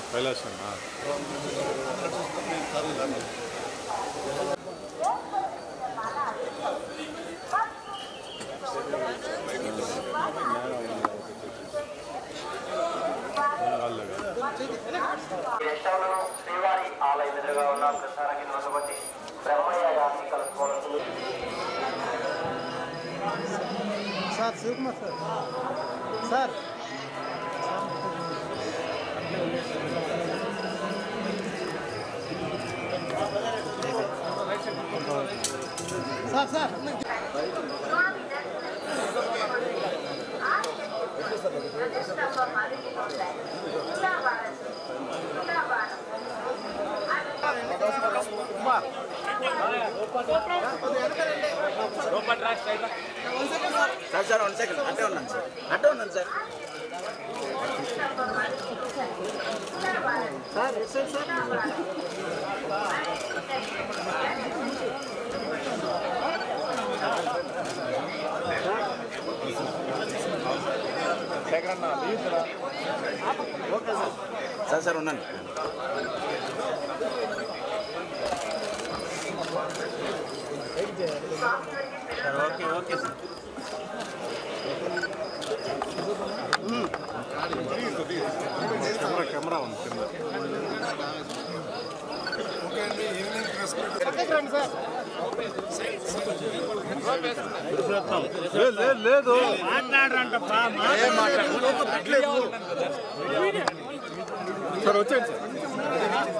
కైలాసన్నా యశోలను శ్రీవారి ఆలయం ఎదురుగా ఉన్న ప్రసారానికి నొసగొట్టి బ్రహ్మయ్య గారిని కలుసుకోవాల్సింది sir Shivakumar sir sir sir sir sir sir one second అట్టే ఉన్నాను సార్ అట్టే ఉన్నాను సార్ సార్ సార్ ఉన్నాను okay okay sir camera camera ఉంది కింద లేదు, లేదు, లేదు సార్ వచ్చేయండి సార్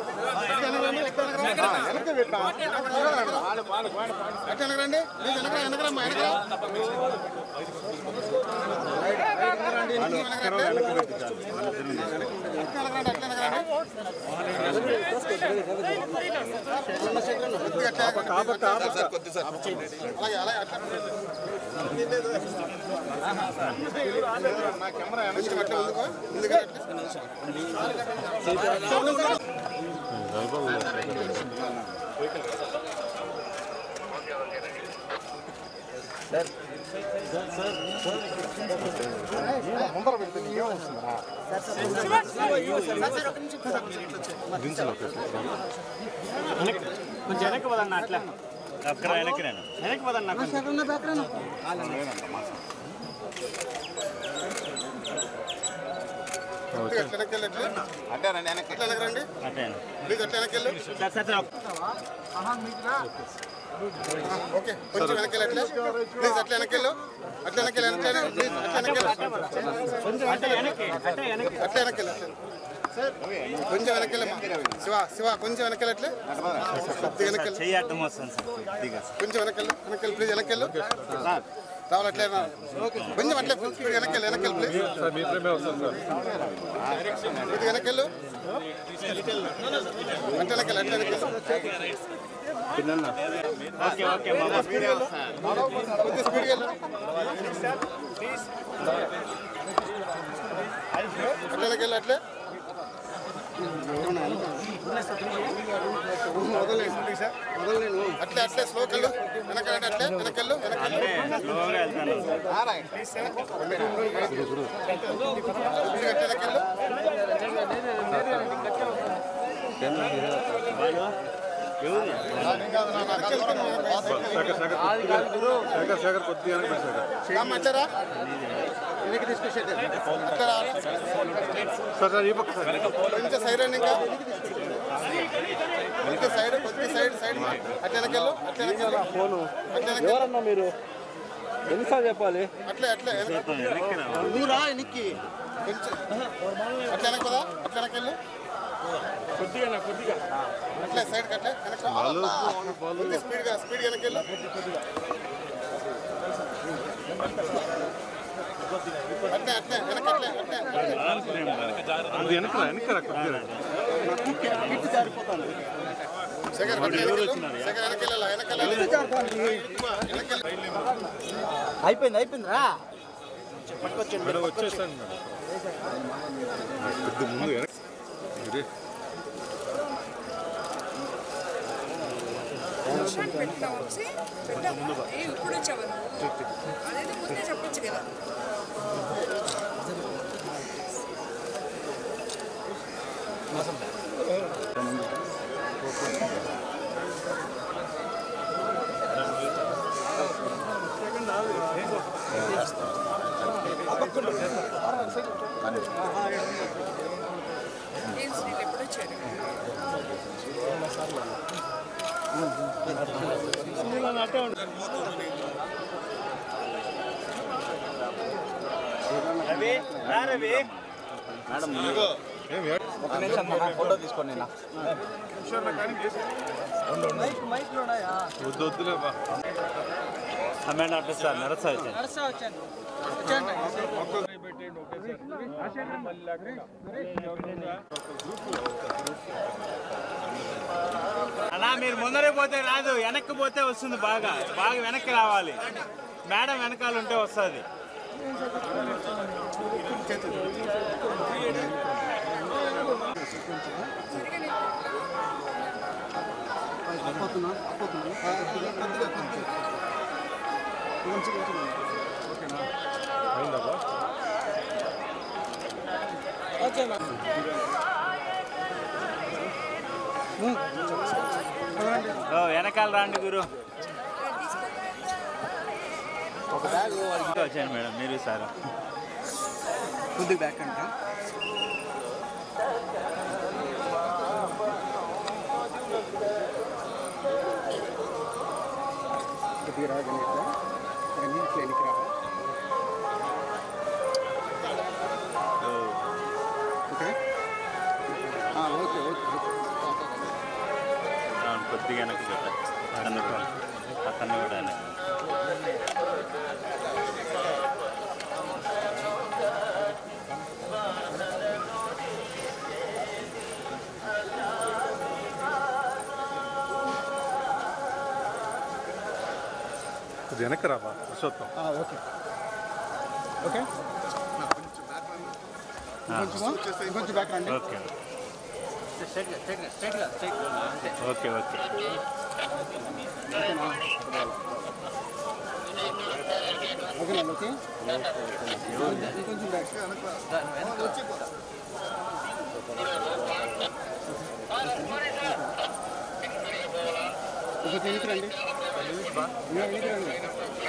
అట్లా వెనకరండి ప్లీజ్ వెనకరా వెనకరమ్మా వెనకరా అలాగే అలాగే అట్లా నా కెమెరా వెనక్కి అట్లా ఉందికో ముందుగా ముందర పెడితే ఏం వస్తుందా కొంచెం వెనక్కి పదన్న అట్లా అక్కడ వెనక్కి నేను వెనక్కి పదన్న అట్లా వెనక్కి వెళ్ళి అట్లా అట్టే రండి వెనక్కి అట్లా వెనకరండి అట్టే ప్లీజ్ అట్లా వెనక్కి వెళ్ళు సార్ సార్ సార్ ఓకే కొంచెం వెనక్కి వెళ్ళి అట్లా ప్లీజ్ అట్లా వెనక్కి వెళ్ళు అట్లా వెనక్కి వెళ్ళి అట్లా ప్లీజ్ అట్లా వెనక్కి వెళ్ళు అట్టే వెనక్కి అట్లా వెనక్కి వెళ్ళు అట్లా కొంచెం వెనక్కి వెళ్ళమ్మా శివ శివ కొంచెం వెనక్కి వెళ్ళి అట్లా కొద్దిగా వెనక్కి వెళ్ళు చెయ్యి అడ్డం వస్తుంది సార్ కొద్దిగా కొంచెం వెనక్కి వెళ్ళు వెనక్కి వెళ్ళు ప్లీజ్ వెనక్కి వెళ్ళు సార్ రావాలి అట్లే రా. కొంచెం అట్లే ప్లీజ్ వెనక్కి వెళ్ళు వెనక్కి వెళ్ళు ప్లీజ్ సార్ మీ ఇద్దరమే వస్తారు సార్ కొద్దిగా వెనక్కి వెళ్ళు అట్లా వెనక్కి వెళ్ళు అట్లా వెనక్కి వెళ్ళు ఓకే ఓకే మామ వీడియో కొద్దిగా స్పీడ్గా వెళ్ళు అట్లా వెనక్కి వెళ్ళు అట్లే అట్లే అట్లే స్లోకి వెళ్ళు వెనక్కి వెళ్ళండి అట్లే వెనక్కి వెళ్ళు వెనక్కి వెళ్ళు అంటే స్లోగా వెళ్తాను కొద్దిగా అట్లే వెనక్కి వెళ్ళు శేఖర్ శేఖర్ కొద్దిగా శేఖర్ శేఖర్ కొద్దిగా వెనక్కి శేఖర్ రామ్మ అట్లే రా వెనక్కి తీసుకొచ్చేది అట్లా రా సార్ సార్ ఈ పక్క సార్ కొంచెం సైడ్ రండి ఇంకా కొద్దిగా సైడ్ కొద్దిగా సైడ్ సైడ్ అట్లా వెనకెళ్ళు అట్లా వెనకెళ్ళు ఫోను అట్లా వెనకెళ్ళు ఎవరన్నా మీరు ఎన్నిసార్లు చెప్పాలి అట్లే అట్లే వెనక- వెనక్కి రా నువ్వు రా వెనక్కి కొంచెం అట్లా వెనక పదా అట్లా వెనకెళ్ళు అట్లే సైడ్ అట్లే వెనక కొద్దిగా స్పీడ్గా స్పీడ్ వెనకెళ్ళు అట్లే అట్లే వెనక అట్లే అట్లే అది వెనక వెనక రా కొద్దిగా శేఖర్ అట్లే వెనకెళ్ళు శేఖర్ వెనకెళ్ళాలి వెనకెళ్ళాలి వెనకెళ్ళి అయిపోయింది అయిపోయింది రా మేడం వచ్చేసాను మేడం కొద్ది ముందు వెనక ఇదే. మోషన్ పెట్టినా వచ్చి పెట్టాము ఏ ఇప్పుడు వచ్చావు అదేదో ముందే చెప్పొచ్చు కదా ఏం శ్రీలు ఎప్పుడు వచ్చారు ఒక నిమిషం నా ఫోటో తీసుకోండి నా వద్దు వద్దులే బా మేడం అడ్రస్ సార్ నరసా వచ్చాను అన్నా మీరు ముందరే పోతే రాదు వెనక్కి పోతే వస్తుంది బాగా బాగా వెనక్కి రావాలి మేడం వెనకాల ఉంటే వస్తుంది అయిందా బా ఓ, వెనకాల రాండి గురు ఒక బ్యాగ్ వచ్చాను మేడం మీరు సార్ కొద్దిగా బ్యాక్ అంట కొద్దిగా రా గణేష్ గణేష్ క్లినిక్ రా ఓకే ఓకే ఓకే అవును కొద్దిగా వెనక్కి పెట్టాలి అతను కూడా అతను కూడా వెనక్కి. కొద్దిగా వెనక్కి రా బా పురుషోత్తం ఓకే ఓకే కొంచెం కొంచెం బ్యాక్ రండి ఓకే ఓకే ఓకే ఓకేనా ఓకే కొంచెం బ్యాక్ కొంచెం వెనక్కి రండి ఇంకా వెనక్కి రండి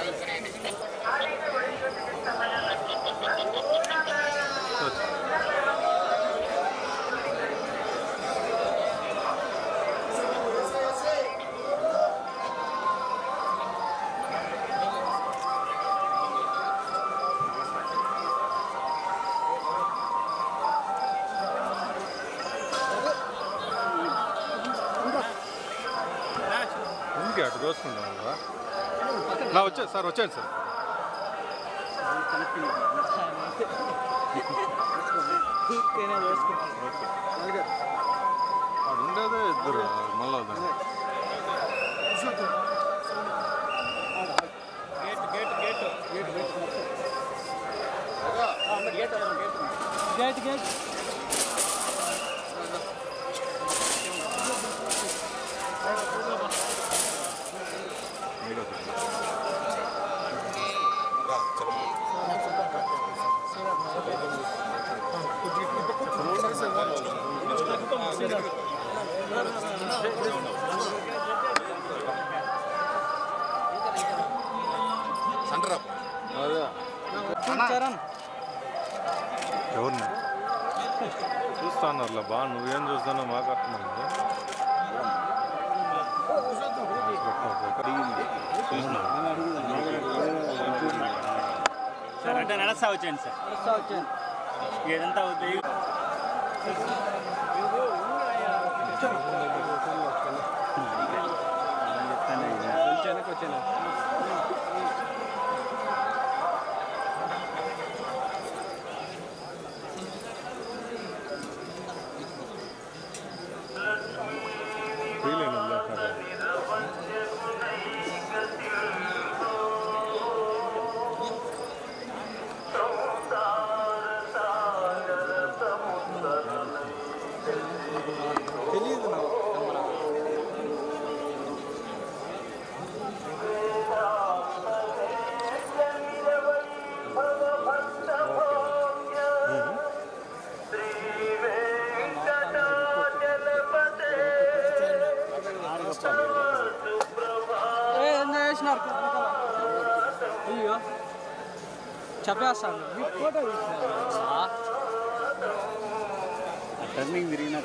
ఇంకే అటు దోసుకుంటాను కదా నా వచ్చాను సార్ వచ్చాను సార్ వాడు ఉండేదే ఇద్దరు మళ్ళా వద్దాం. మీరు ఒకటి. ఎవరిని చూస్తా అన్నారులే బా నువ్వేం చూస్తానో మాకు అర్థమైంది సార్ అంటే నరసా వచ్చాను సార్ ఇదంతా అవుతాయి ఫీలింగ్ ఉందా చెప్పేస్తాను టర్నింగ్ తిరిగినా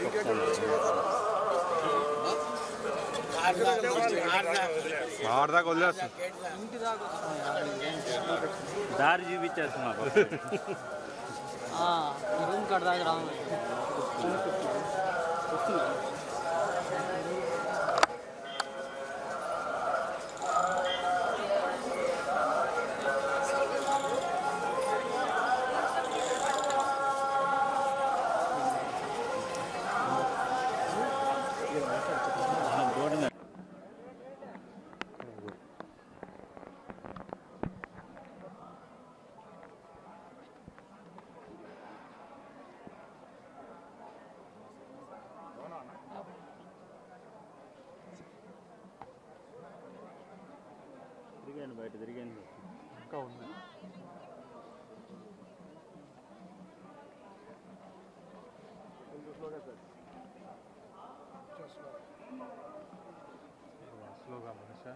ఆడదాకా వదిలేస్తాను ఇంటి దాకా వస్తాను దారి చూపించేస్తున్నా రూమ్ కాడ దాకా రాము తిరిగాను బయట తిరిగాను ఇంకా ఉంది స్లోగా మనిషా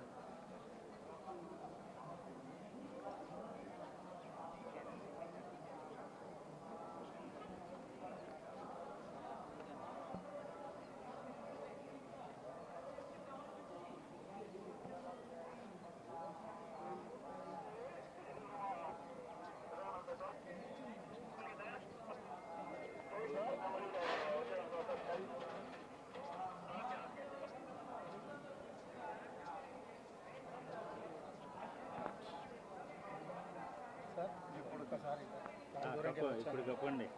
ఇప్పుడు చెప్పండి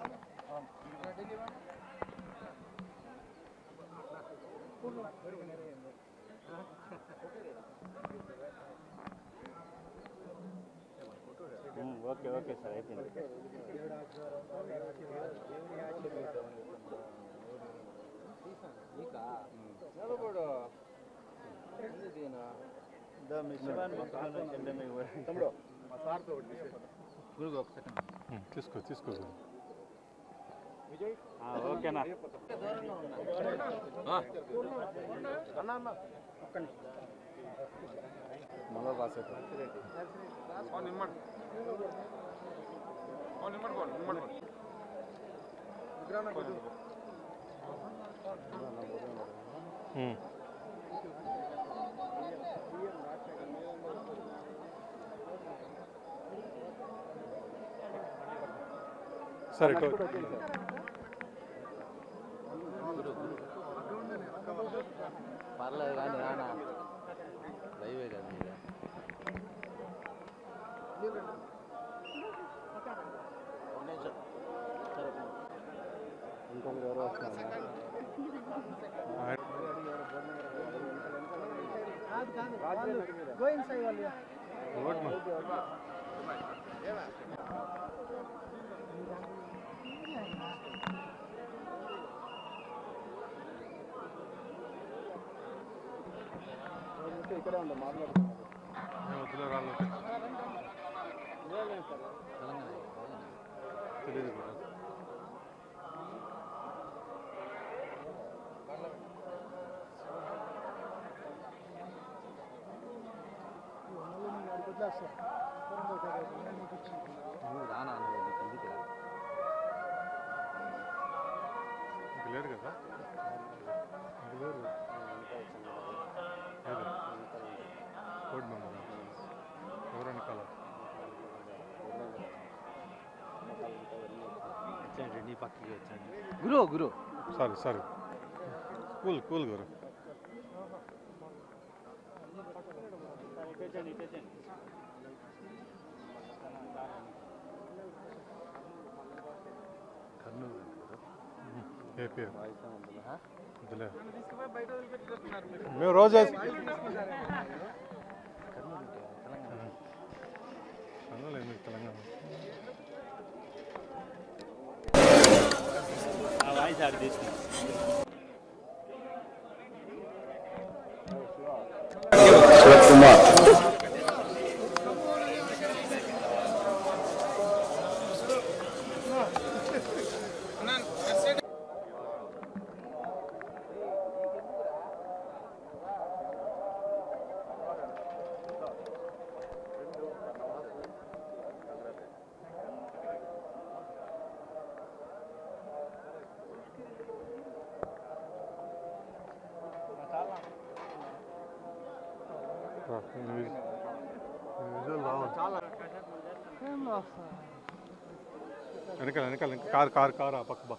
ఉమ్, ఓకే ఓకే సార్ అయిపోయింది తమ్ముడు మా సార్తో ఉమ్, తీసుకో తీసుకో ఆ, ఓకేనా మళ్ళీ పాస్ అవుతాం ఉమ్. సరే ఇటు పర్లేదు కానీ రానా లైవే కదా మీద ఇంకొకరు ఎవరో వస్తున్నారు రోడ్ మా ఇక్కడే ఉండే మాట్లాడుతున్నారు వద్దులే రాళ్ళు తెలియదు కూడా నువ్వు రానా నువ్వు కిందికి రా ఇంక లేరు కదా ఇంక లేరు ఏది? కోడ్ మెంబర్ ఎవరు వెనకాల వచ్చాడు నీ పక్కకి వచ్చాడు గురు గురు సారీ సారీ కూల్ కూల్ గురు కర్నూలు ఏపీ వద్దులే మేము రోజు వేసి- కర్నూలు ఎందుకు తెలంగాణ ఆ వాయిస్ ఆడ తీసుకున్నా విజువల్ రావాలి వెనకాల వెనకాల వెనకాల. కారు కారు కారు ఆ పక్క బా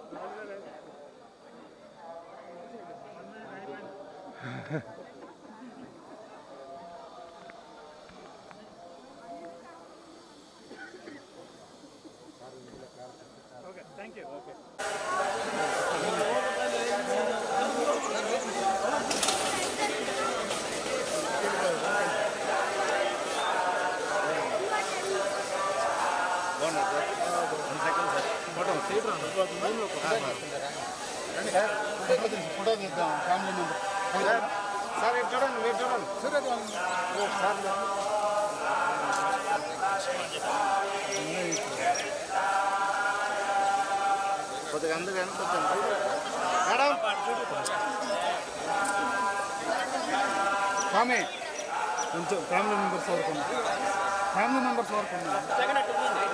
ఫోటో తీద్దాం ఫ్యామిలీ మెంబర్ సార్ ఇటు చూడండి మీరు చూడండి కొద్దిగా అందుకు వెనకొచ్చాను మేడం స్వామి కొంచెం ఫ్యామిలీ మెంబర్స్ వరకు ఉంది. ఫ్యామిలీ మెంబర్స్ వరకు ఉంది.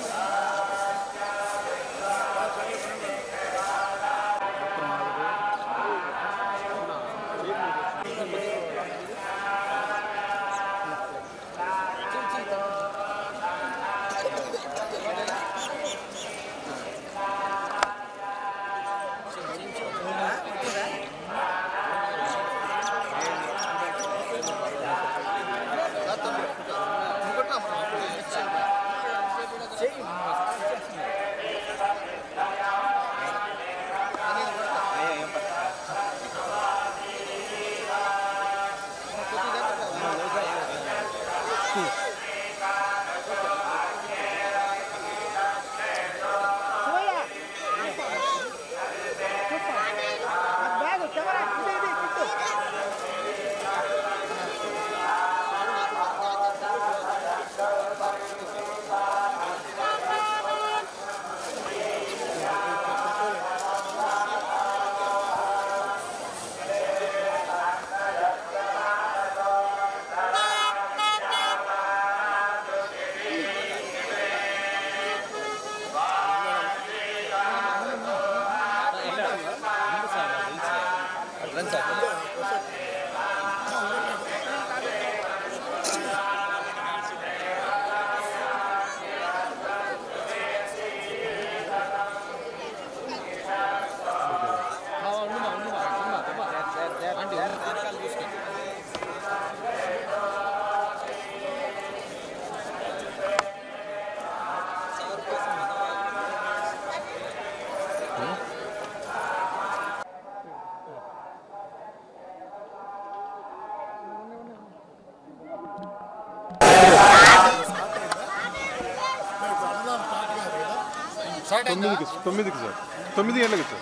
తొమ్మిదికి తొమ్మిదికి సార్ తొమ్మిది ఏళ్ళకి సార్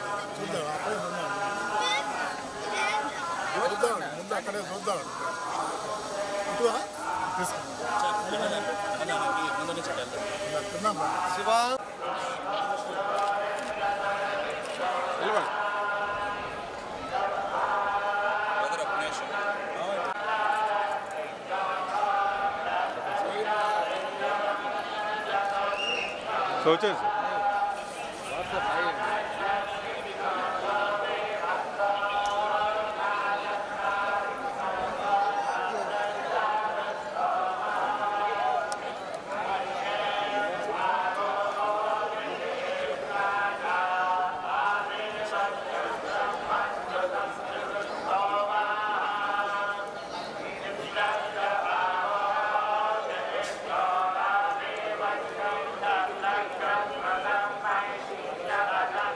చూద్దాం ముందు అక్కడే చూద్దాం ఇటువా? తీసుకో. తిన్నాం. సో వచ్చేది సార్ శ్రీవారి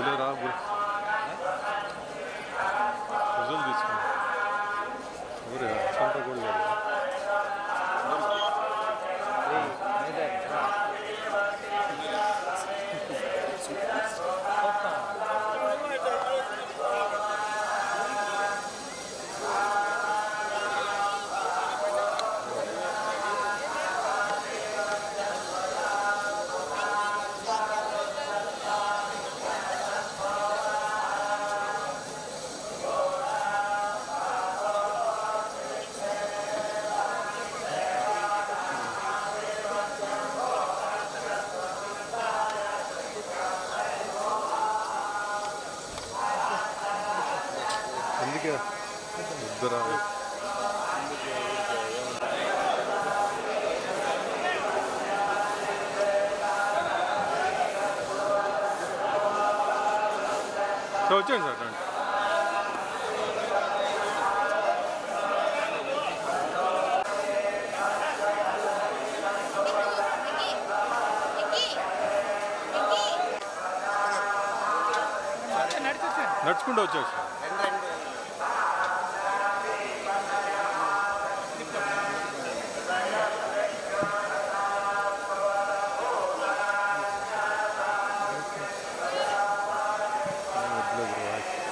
వదిలే రా గురు రిజల్ట్ తీసుకున్నా ఊరే అచ్చంతా కూడా లేదు అందుకే ఇద్దరు సో వచ్చేయండి సార్ రండి నడుచుకుంటూ వచ్చేసి వద్దులే బ్రో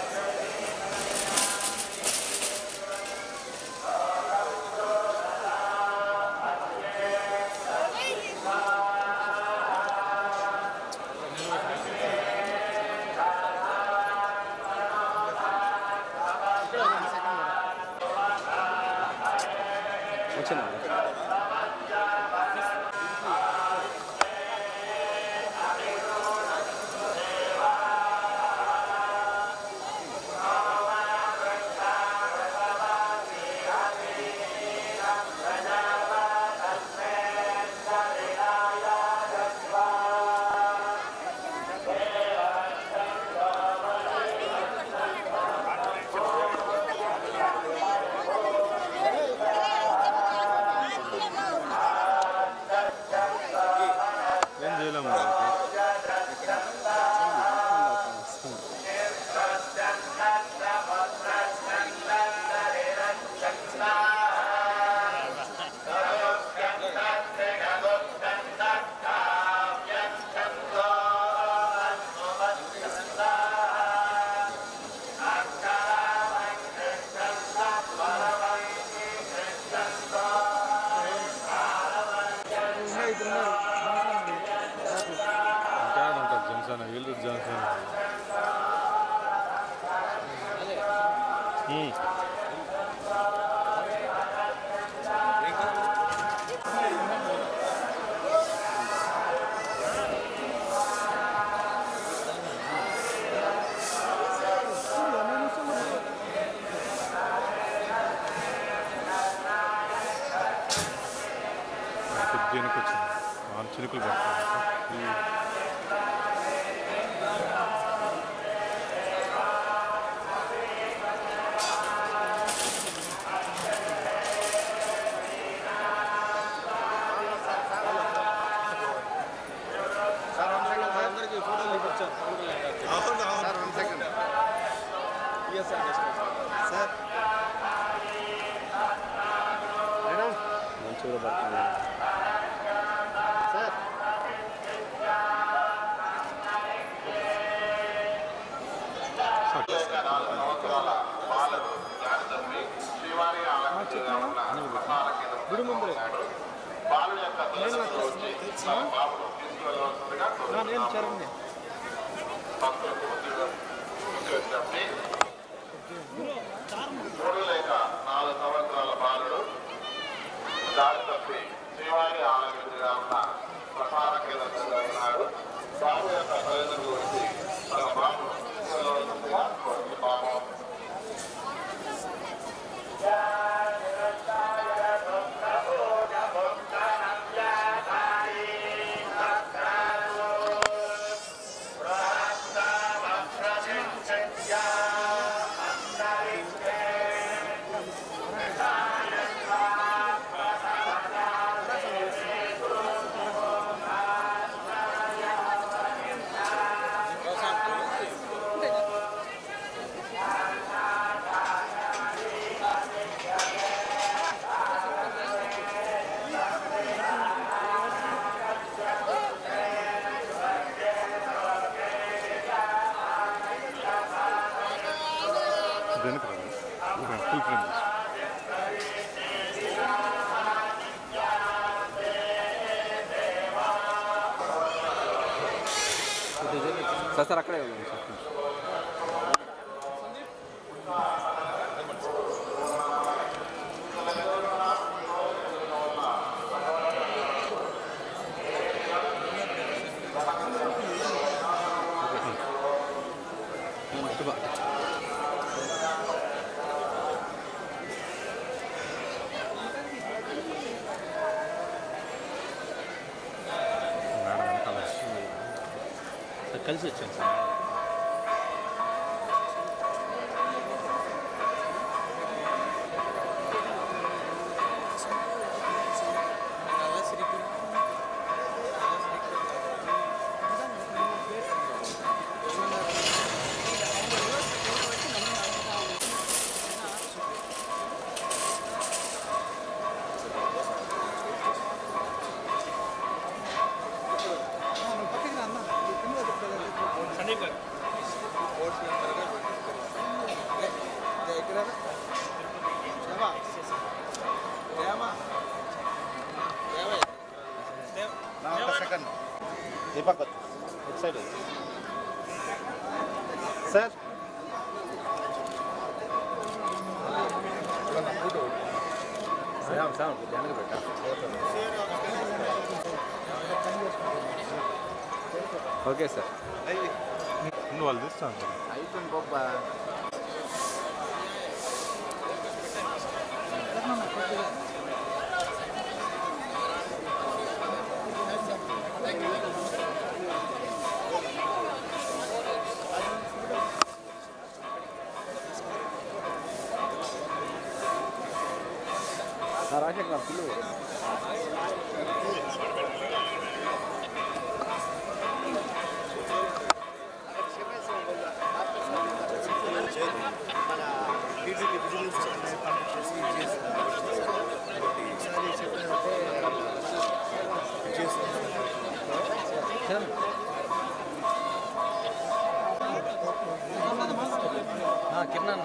ఏం చేయలేము మనకి. ఇంకా ఉంటుంది జనసేన వీళ్ళు జనసేన ఉమ్. కొద్దిగా వచ్చింది నాలుగు చినుకులు పడుతుంది మంచిగా పడుతుంది బాలు యొక్క తల్లిదండ్రులు వచ్చి తమ బాబును తీసుకువెళ్ళవలసిందిగా కోరుతున్నాము. భక్తులకు ఉద్యోగం ఉద్యోగం మూడు లేక నాలుగు సంవత్సరాల బాలుడు దారి తప్పి శ్రీవారి ఆలయం ఎదురుగా ఉన్న ప్రసాద కేంద్రంలో ఉన్నాడు బాబు యొక్క తల్లిదండ్రులు వచ్చి తమ బాబును తీసుకువెళ్ళవలసిందిగా కోరుతున్నాము ఆ వెనక రాదు ఫుల్ ఫ్రేమ్ తీసుకో సార్ సార్ అక్కడే ఉంది సార్ మేడం వెనకాల సార్ కలిసి వచ్చాను సార్ సందీప్ గారు second Deepak side sir sir sir వెనక పెట్టా ఓకే సార్ ముందు వాళ్ళు తీస్తాను సార్ అయిపోయింది గొప్ప రాజశేఖర్ పిల్లలు కింద అన్న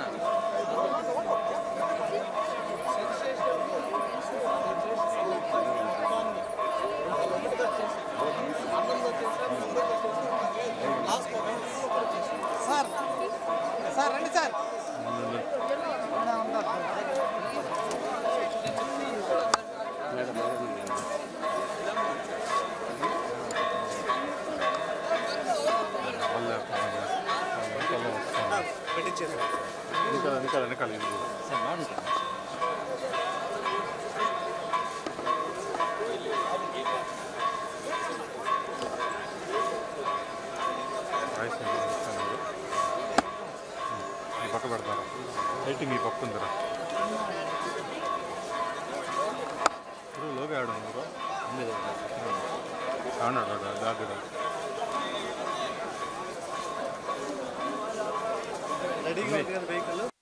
సార్ సార్ రండి సార్ వాళ్ళ వెనకాల వస్తాను వెనకాల వెనకాల వెనకాల ఇది సార్ బాగుంటుంది వాయిస్ ఇస్తాను ఈ పక్క పెడతారా లైటింగ్ ఈ పక్క ఉందిరా ఇప్పుడు లోగా ఆడు మీరు ఆడాడు దాగడ రెడీగా ఉంది కదా వెహికల్